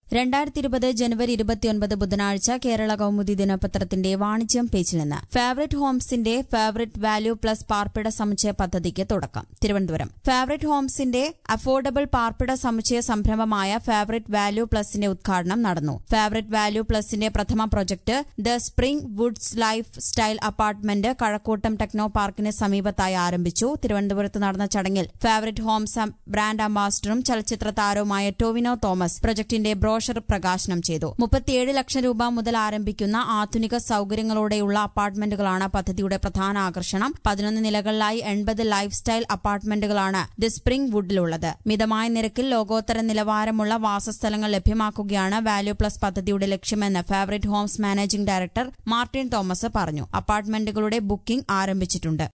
രണ്ടായിരത്തി ഇരുപത് ജനുവരി ഇരുപത്തിയൊൻപത് ബുധനാഴ്ച കേരള കൗമുദി ദിനപത്രത്തിന്റെ വാണിജ്യം പേജിൽ നിന്ന് ഫേവറേറ്റ് ഹോംസിന്റെ ഫേവറേറ്റ് വാല്യൂ പ്ലസ് പാർപ്പിട സമുച്ചയ പദ്ധതിക്ക് തുടക്കം തിരുവനന്തപുരം ഫേവറേറ്റ് ഹോംസിന്റെ അഫോർഡബിൾ പാർപ്പിട സമുച്ചയ സംരംഭമായ ഫേവറേറ്റ് വാല്യൂ പ്ലസിന്റെ ഉദ്ഘാടനം നടന്നു ഫേവറേറ്റ് വാല്യൂ പ്ലസിന്റെ പ്രഥമ project the spring woods lifestyle apartment Kazhakkoottam techno പാർക്കിന് സമീപത്തായി ആരംഭിച്ചു തിരുവനന്തപുരത്ത് നടന്ന ചടങ്ങിൽ ഫേവറേറ്റ് ഹോംസ് ബ്രാൻഡ് അംബാസിഡറും ചലച്ചിത്ര താരവുമായ ടോവിനോ തോമസ് പ്രൊജക്ടിന്റെ ബ്രോഷർ പ്രകാശനം ചെയ്തു മുപ്പത്തിയേഴ് ലക്ഷം രൂപ മുതൽ ആരംഭിക്കുന്ന ആധുനിക സൌകര്യങ്ങളോടെയുള്ള അപ്പാർട്ട്മെന്റുകളാണ് പദ്ധതിയുടെ പ്രധാന ആകർഷണം പതിനൊന്ന് നിലകളിലായി എൺപത് ലൈഫ് സ്റ്റൈൽ അപ്പാർട്ട്മെന്റുകളാണ് ദി സ്പ്രിംഗ് വുഡിലുള്ളത് മിതമായ നിരക്കിൽ ലോകോത്തര നിലവാരമുള്ള വാസസ്ഥലങ്ങൾ ലഭ്യമാക്കുകയാണ് വാല്യൂ പ്ലസ് പദ്ധതിയുടെ ലക്ഷ്യമെന്ന് favourite homes managing director Martin Thomas പറഞ്ഞു അപ്പാർട്ട്മെന്റുകളുടെ ബുക്കിംഗ് ആരംഭിച്ചിട്ടുണ്ട്